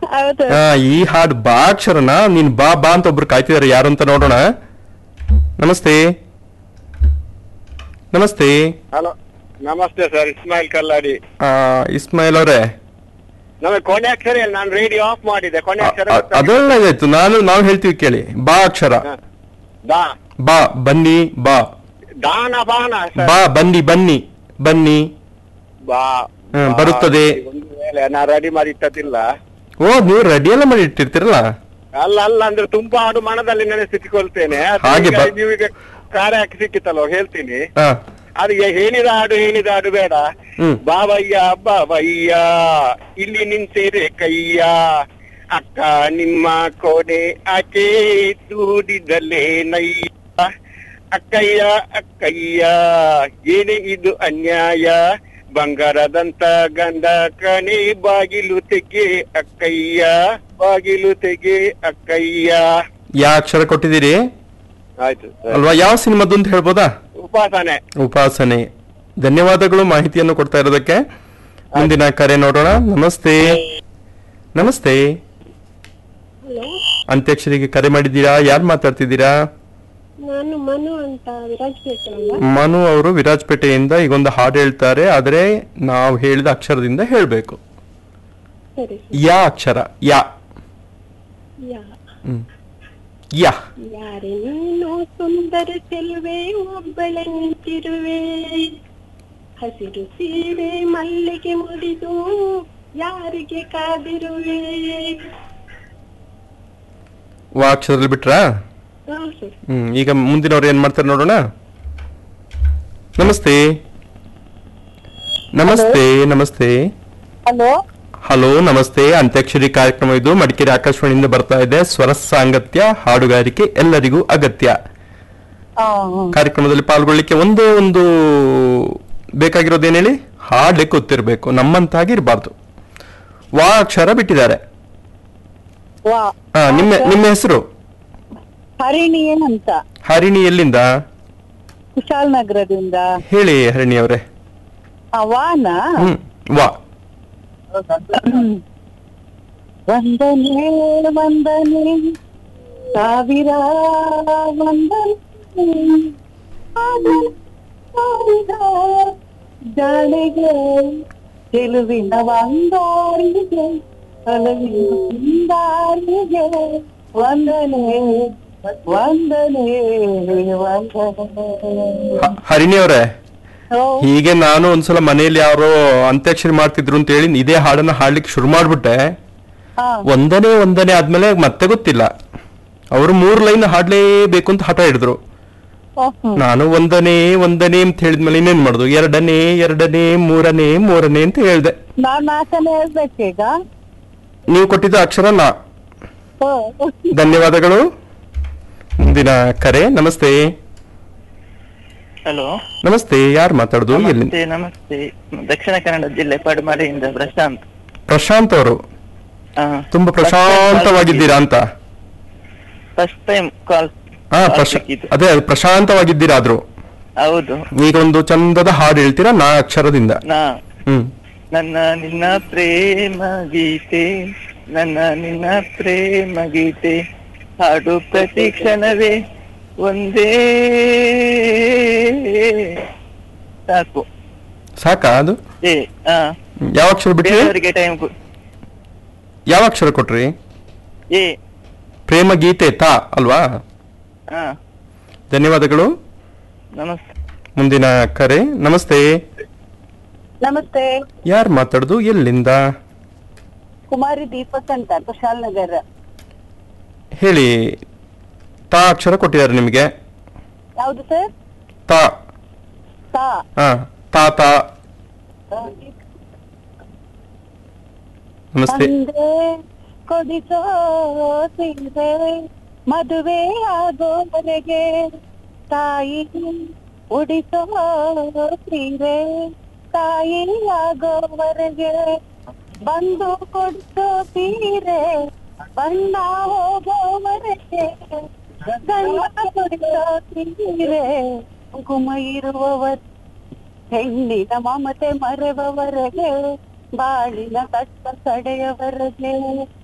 ಹೌದು ಆ, ಈ ಹಾಡು ಬಾ ಅಕ್ಷರನ ನೀನ್ ಬಾ ಬಾ ಅಂತ ಒಬ್ರು ಕಾಯ್ತಿದಾರೆ ಯಾರು ಅಂತ ನೋಡೋಣ ನಮಸ್ತೆ ನಮಸ್ತೆ ಹಲೋ ನಮಸ್ತೆ ಸರ್ ಇಸ್ಮಾಯಿಲ್ ಕಲ್ಲಾಡಿ ಆ, ಇಸ್ಮಾಯಿಲ್ ಅವರೇ ನಮಗೆ ಕೊನೆ ಅಕ್ಷರ ಇಲ್ಲ ನಾನು ರೇಡಿಯೋ ಆಫ್ ಮಾಡಿದೆ ಕೊನೆ ಅಕ್ಷರ ಗೊತ್ತಾಗಿಲ್ಲ. ಅದೆಲ್ಲ ಇದಾಯ್ತು ನಾನು ನಾವು ಹೇಳ್ತೀವಿ ಕೇಳಿ ಬಾ ಅಕ್ಷರ ಹ. ದಾ ಬಾ ಬನ್ನಿ ಬಾ ದಾನ ಬಾನ ಸರ್ ಬಾ ಬನ್ನಿ ಬನ್ನಿ ಬನ್ನಿ ಬಾ ಹ, ಬಾ. ಬರುತ್ತದೆ. ಒಂದು ವೇಳೆ ನಾ ರೆಡಿ ಮಾಡಿ ಇಟ್ಟದಿಲ್ಲ ಓ ನೀವು ರೆಡಿ ಎಲ್ಲ ಮಾಡಿ ಇಟ್ಟಿರ್ತೀರಲ್ಲ ಅಲ್ಲ ಅಲ್ಲ ಅಂದ್ರೆ ತುಂಬಾ ಅದು ಮನದಲ್ಲಿ ನೆನೆಸಿಟ್ಟುಕೊಳ್ತೇನೆ ಅದು ಹಾಗೆ ಈಗ ಬ- ನೀವೀಗ ಕಾರ್ಯ ಸಿಕ್ಕಿತ್ತಲ್ವ ಹೇಳ್ತೀನಿ ಹಾ ಅದು ಏ- ಹೇಳಿದ ಹಾಡು ಹೇಳಿದ ಹಾಡು ಬೇಡ ಹ್ಮ್. ಬಾವಯ್ಯ ಬಾವಯ್ಯ ಇಲ್ಲಿ ನಿಂತೇರೆ ಕಯ್ಯ ಅಕ್ಕ ನಿಮ್ಮ ಕೋಣೆ ಆಚೆ ದೂಡಿದಲೇ ನಯ್ಯ ಅಕ್ಕಯ್ಯ ಅಕ್ಕಯ್ಯ ಏನೇ ಇದು ಅನ್ಯಾಯ ಬಂಗಾರದಂತ ಗಂಡ ಕಣೆ ಬಾಗಿಲು ತೆಗೆ ಅಕ್ಕಯ್ಯ ಬಾಗಿಲು ತೆಗೆ ಅಕ್ಕಯ್ಯ ಯಾ ಅಕ್ಷರ ಕೊಟ್ಟಿದ್ದೀರಿ ಆಯ್ತು ಸರ್. ಅಲ್ವಾ ಯಾವ ಸಿನಿಮಾದ್ದು ಅಂತ ಹೇಳ್ಬೋದಾ ಉಪಾಸನೆ ಉಪಾಸನೆ ಧನ್ಯವಾದಗಳು ಮಾಹಿತಿಯನ್ನು ಕೊಡ್ತಾ ಇರೋದಕ್ಕೆ ಮುಂದಿನ ಕರೆ ನೋಡೋಣ ನಮಸ್ತೆ ನಮಸ್ತೆ ಹಲೋ ಅಂತ್ಯಾಕ್ಷರಿಗೆ ಕರೆ ಮಾಡಿದ್ದೀರಾ ಯಾರು ಮಾತಾಡ್ತಿದ್ದೀರಾ ನಾನು ಮನು ಅಂತ ವಿರಾಜಪೇಟೆಯಿಂದ ಮನು ಅವರು ವಿರಾಜಪೇಟೆಯಿಂದ ಈಗೊಂದು ಹಾಡು ಹೇಳ್ತಾರೆ ಆದರೆ ನಾವು ಹೇಳಿದ ಅಕ್ಷರದಿಂದ ಹೇಳಬೇಕು ಸರಿ ಯಾ ಅಕ್ಷರ ಯಾ ಯಾ ಹ್ಮ್. ಯಾ ಯಾರೇ ನೀನು ಸುಂದರ ಚೆಲುವೆ ಒಬ್ಬಳೆ ನಿಂತಿರುವೆ ಹಸಿರು ಸೀರೆ ಮಲ್ಲಿಗೆ ಮುಡಿದು ಯಾರಿಗೆ ಕಾದಿರುವೆ ವಾ ಅಕ್ಷರದಲ್ಲಿ ಬಿಟ್ರಾ ಹೌದು ಹ್ಮ್ ಈಗ ಮುಂದಿನವ್ರು ಏನ್ ಮಾಡ್ತಾರೆ ನೋಡೋಣ ನಮಸ್ತೆ ನಮಸ್ತೆ ನಮಸ್ತೆ ಹಲೋ ಹಲೋ ನಮಸ್ತೆ ಅಂತ್ಯಾಕ್ಷರಿ ಕಾರ್ಯಕ್ರಮ ಇದು ಮಡಿಕೇರಿ ಆಕಾಶವಾಣಿಯಿಂದ ಬರ್ತಾ ಇದೆ ಸ್ವರ ಸಾಂಗತ್ಯ ಹಾಡುಗಾರಿಕೆ ಎಲ್ಲರಿಗೂ ಅಗತ್ಯ ಕಾರ್ಯಕ್ರಮದಲ್ಲಿ ಪಾಲ್ಗೊಳ್ಳಿಕ್ಕೆ ಒಂದೇ ಒಂದು ಬೇಕಾಗಿರೋದೇನು ಹೇಳಿ ಹಾಡ್ಲಿಕ್ಕೆ ಗೊತ್ತಿರಬೇಕು ನಮ್ಮಂತಾಗಿ ಇರಬಾರ್ದು ವಾ ಅಕ್ಷರ ಬಿಟ್ಟಿದ್ದಾರೆ ವಾ ಆ, ನಿಮ್ಮ ನಿಮ್ಮ ಹೆಸರು ಹರಿಣಿ ಏನಂತ ಹರಿಣಿ ಎಲ್ಲಿಂದ ಕುಶಾಲ್ ನಗರದಿಂದ ಹೇಳಿ ಹರಿಣಿ ಅವರೇ ವಾನ ಹ್ಮ್ ವಾ ವಂದನೆ ವಂದನೆ ಸಾವಿರ ವಂದನೆ ಆದರ ಸಾವಿರ ಜಾಳಿಗೆ ಚೆಲುವಿನ ವಂದಾರಿಗೆ ಒಲವಿನ ಹಿಂದಾರಿಗೆ ವಂದನೆ ವಂದನೆ ವಂದನೆ ಹ- ಹರಿಣಿ ಅವರೇ ಓ, ಹೀಗೆ ನಾನು ಒಂದ್ಸಲ ಮನೆಯಲ್ಲಿ ಯಾರೋ ಅಂತ್ಯಾಕ್ಷರಿ ಮಾಡ್ತಿದ್ರು ಅಂತ ಹೇಳಿ ಇದೇ ಹಾಡನ್ನ ಹಾಡ್ಲಿಕ್ಕೆ ಶುರು ಮಾಡ್ಬಿಟ್ಟೆ ಹಾ, ಒಂದನೇ ಒಂದನೇ ಆದ್ಮೇಲೆ ಮತ್ತೆ ಗೊತ್ತಿಲ್ಲ ಅವರು ಮೂರ್ ಲೈನ್ ಹಾಡ್ಲೇಬೇಕು ಅಂತ ಹಠ ಹಿಡಿದ್ರು ಓ, ಹ್ಮ್. ನಾನು ಒಂದನೇ ಒಂದನೇ ಅಂತ ಹೇಳಿದ್ಮೇಲೆ ಇನ್ನೇನ್ ಮಾಡುದು ಎರಡನೇ ಎರಡನೇ ಮೂರನೇ ಮೂರನೇ ಅಂತ ಹೇಳ್ದೆ ನಾನ್ ನಾಲ್ಕನೇ ಹೇಳ್ಬೇಕೀಗ ನೀವು ಕೊಟ್ಟಿದ್ದ ಅಕ್ಷರ ನಾ ಓ, ಧನ್ಯವಾದಗಳು ಮುಂದಿನ ಕರೆ ನಮಸ್ತೆ ಹಲೋ ನಮಸ್ತೆ ಯಾರು ಮಾತಾಡುದು ಎಲ್ಲಿ ನಮಸ್ತೆ ನಮಸ್ತೆ ದಕ್ಷಿಣ ಕನ್ನಡ ಜಿಲ್ಲೆ ಪಡುಮಲೆಯಿಂದ ಪ್ರಶಾಂತ್ ಪ್ರಶಾಂತ್ ಅವರು ಹಾ ತುಂಬಾ ಪ್ರಶಾಂತವಾಗಿದ್ದೀರಾ ಅಂತ ಫಸ್ಟ್ ಟೈಮ್ ಕಾಲ್ ಹಾ ಪ್ರಶ ಅದೇ ಅದು ಪ್ರಶಾಂತವಾಗಿದ್ದೀರಾ ಆದ್ರು ಹೌದು ಈಗ ಒಂದು ಚಂದದ ಹಾಡು ಹೇಳ್ತೀರಾ ನಾ ಅಕ್ಷರದಿಂದ ನಾ ಹ್ಮ್ ನನ್ನ ನಿನ್ನ ಪ್ರೇಮ ಗೀತೆ ನನ್ನ ನಿನ್ನ ಪ್ರೇಮ ಗೀತೆ ಹಾಡು ಪ್ರತಿ ಕ್ಷಣವೇ ಒಂದೇ ಸಾಕು ಸಾಕಾ ಅದು ಏ ಹಾ ಯಾವ ಅಕ್ಷರ ಬಿಟ್ರಿ ಬೇರೆಯವರಿಗೆ ಟೈಮ್ ಯಾವ ಅಕ್ಷರ ಕೊಟ್ರಿ ಏ ಪ್ರೇಮ ಗೀತೆ ತಾ ಅಲ್ವಾ ಹಾ ಧನ್ಯವಾದಗಳು ನಮಸ್ತೆ ಮುಂದಿನ ಕರೆ ನಮಸ್ತೆ ನಮಸ್ತೆ ಯಾರು ಮಾತಾಡುದು ಎಲ್ಲಿಂದ ಕುಮಾರಿ ದೀಪಕ್ ಅಂತ ಕುಶಾಲ್ ನಗರ ಹೇಳಿ ತಾ ಅಕ್ಷರ ಕೊಟ್ಟಿದ್ದಾರೆ ನಿಮಗೆ ಯಾವ್ದು ಸರ್ ತಾ ತಾ ಹಾ ತಾ ತಾ ನಮಸ್ತೆ ತಂದೆ ಕೊಡಿಸೋ ಸೀರೆ ಮದುವೆ ಆಗೋವರೆಗೆ ತಾಯಿ ಉಡಿಸೋ ಸೀರೆ ತಾಯಿ ಆಗೋವರೆಗೆ ಬಂದು ಕೊಡಿಸೋ ಸೀರೆ ಬಣ್ಣ ಹೋಗೋವರೆಗೆ ಗಂಡ ಕೊಡಿಸೋ ಸೀರೆ ಕುಂಕುಮ ಇರುವವರು ಹೆಣ್ಣಿನ ಮಮತೆ ಮರೆವವರೆಗೆ ಬಾಳಿನ ಕಷ್ಟ ಕಡೆಯವರೆಗೆ